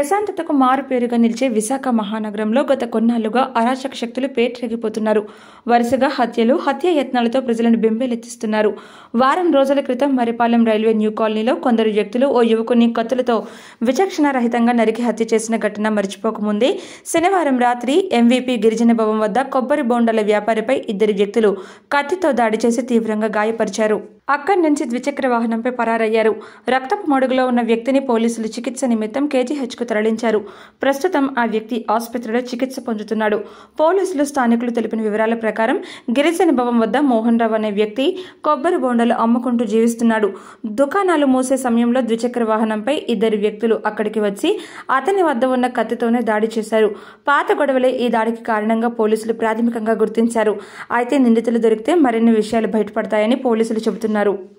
ప్రశాంతతకు మారు పేరుగా నిలిచే విశాఖ మహానగరంలో గత కొన్నాళ్లుగా అరాచక శక్తులు పేటరేగిపోతున్నారు వరుసగా హత్యలు హత్య యత్నాలతో ప్రజలను బెంబేలెత్తిస్తున్నారు వారం రోజుల క్రితం మరిపాలెం రైల్వే న్యూ కాలనీలో కొందరు వ్యక్తులు ఓ యువకుని కత్తులతో విచక్షణ రహితంగా నరికి హత్య చేసిన ఘటన మర్చిపోకముందే శనివారం రాత్రి ఎంవీపీ గిరిజన భవన్ వద్ద కొబ్బరి బోండాల వ్యాపారిపై ఇద్దరు వ్యక్తులు కత్తితో దాడి చేసి తీవ్రంగా గాయపరిచారు అక్కడి నుంచి ద్విచక్ర వాహనంపై పరారయ్యారు రక్తపు మడుగులో ఉన్న వ్యక్తిని పోలీసులు చికిత్స నిమిత్తం కేజీహెచ్కు తరలించారు ప్రస్తుతం ఆ వ్యక్తి ఆసుపత్రిలో చికిత్స పొందుతున్నాడు పోలీసులు స్థానికులు తెలిపిన వివరాల ప్రకారం గిరిజన భవన్ వద్ద మోహన్ రావు అనే వ్యక్తి కొబ్బరి బోండాలు అమ్ముకుంటూ జీవిస్తున్నాడు దుకాణాలు మూసే సమయంలో ద్విచక్ర వాహనంపై ఇద్దరు వ్యక్తులు అక్కడికి వచ్చి అతని వద్ద ఉన్న కత్తితోనే దాడి చేశారు పాత గొడవలే ఈ దాడికి కారణంగా పోలీసులు ప్రాథమికంగా గుర్తించారు అయితే నిందితులు దొరికితే మరిన్ని విషయాలు బయటపడతాయని పోలీసులు చెబుతున్నారు